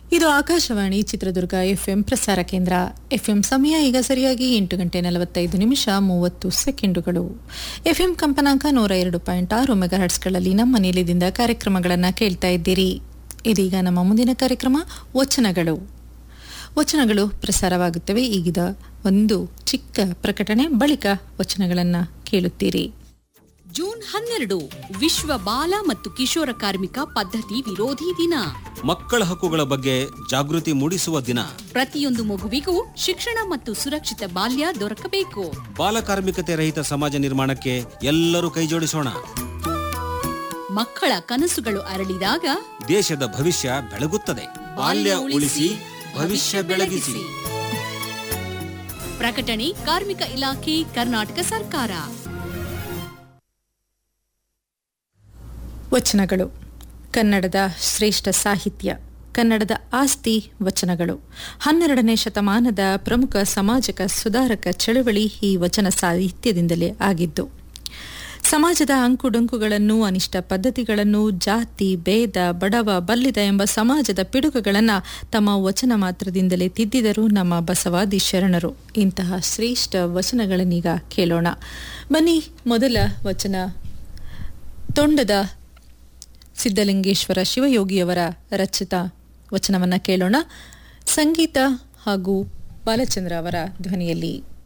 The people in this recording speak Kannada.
ಇದು ಆಕಾಶವಾಣಿ ಚಿತ್ರದುರ್ಗ ಎಫ್ಎಂ ಪ್ರಸಾರ ಕೇಂದ್ರ ಎಫ್ಎಂ ಸಮಯ ಈಗ ಸರಿಯಾಗಿ ಎಂಟು ಗಂಟೆ ನಲವತ್ತೈದು ನಿಮಿಷ ಮೂವತ್ತು ಸೆಕೆಂಡುಗಳು ಎಫ್ಎಂ ಕಂಪನಾಂಕ ನೂರ ಎರಡು ಪಾಯಿಂಟ್ ಆರು ಮೆಗಾಹರ್ಟ್ಸ್ಗಳಲ್ಲಿ ನಮ್ಮ ನಿಲಯದಿಂದ ಕಾರ್ಯಕ್ರಮಗಳನ್ನು ಕೇಳ್ತಾ ಇದ್ದೀರಿ ಇದೀಗ ನಮ್ಮ ಮುಂದಿನ ಕಾರ್ಯಕ್ರಮ ವಚನಗಳು ವಚನಗಳು ಪ್ರಸಾರವಾಗುತ್ತವೆ ಈಗಿದ ಒಂದು ಚಿಕ್ಕ ಪ್ರಕಟಣೆ ಬಳಿಕ ವಚನಗಳನ್ನು ಕೇಳುತ್ತೀರಿ ಜೂನ್ ಹನ್ನೆರಡು ವಿಶ್ವ ಬಾಲ ಮತ್ತು ಕಿಶೋರ ಕಾರ್ಮಿಕ ಪದ್ಧತಿ ವಿರೋಧಿ ದಿನ ಮಕ್ಕಳ ಹಕ್ಕುಗಳ ಬಗ್ಗೆ ಜಾಗೃತಿ ಮೂಡಿಸುವ ದಿನ ಪ್ರತಿಯೊಂದು ಮಗುವಿಗೂ ಶಿಕ್ಷಣ ಮತ್ತು ಸುರಕ್ಷಿತ ಬಾಲ್ಯ ದೊರಕಬೇಕು ಬಾಲಕಾರ್ಮಿಕತೆ ರಹಿತ ಸಮಾಜ ನಿರ್ಮಾಣಕ್ಕೆ ಎಲ್ಲರೂ ಕೈಜೋಡಿಸೋಣ ಮಕ್ಕಳ ಕನಸುಗಳು ಅರಳಿದಾಗ ದೇಶದ ಭವಿಷ್ಯ ಬೆಳಗುತ್ತದೆ ಬಾಲ್ಯ ಉಳಿಸಿ ಭವಿಷ್ಯ ಬೆಳಗಿಸಿ ಪ್ರಕಟಣೆ ಕಾರ್ಮಿಕ ಇಲಾಖೆ ಕರ್ನಾಟಕ ಸರ್ಕಾರ ವಚನಗಳು ಕನ್ನಡದ ಶ್ರೇಷ್ಠ ಸಾಹಿತ್ಯ ಕನ್ನಡದ ಆಸ್ತಿ ವಚನಗಳು ಹನ್ನೆರಡನೇ ಶತಮಾನದ ಪ್ರಮುಖ ಸಮಾಜಕ ಸುಧಾರಕ ಚಳವಳಿ ಈ ವಚನ ಸಾಹಿತ್ಯದಿಂದಲೇ ಆಗಿದ್ದು ಸಮಾಜದ ಅಂಕುಡೊಂಕುಗಳನ್ನು ಅನಿಷ್ಟ ಪದ್ಧತಿಗಳನ್ನು ಜಾತಿ ಭೇದ ಬಡವ ಬಲ್ಲಿದ ಎಂಬ ಸಮಾಜದ ಪಿಡುಗುಗಳನ್ನು ತಮ್ಮ ವಚನ ಮಾತ್ರದಿಂದಲೇ ತಿದ್ದಿದರು ನಮ್ಮ ಬಸವಾದಿ ಶರಣರು ಇಂತಹ ಶ್ರೇಷ್ಠ ವಚನಗಳನ್ನೀಗ ಕೇಳೋಣ ಬನ್ನಿ ಮೊದಲ ವಚನ ತೊಂಡದ ಸಿದ್ದಲಿಂಗೇಶ್ವರ ಶಿವಯೋಗಿಯವರ ರಚಿತ ವಚನವನ್ನ ಕೇಳೋಣ ಸಂಗೀತ ಹಾಗೂ ಬಾಲಚಂದ್ರ ಅವರ ಧ್ವನಿಯಲ್ಲಿ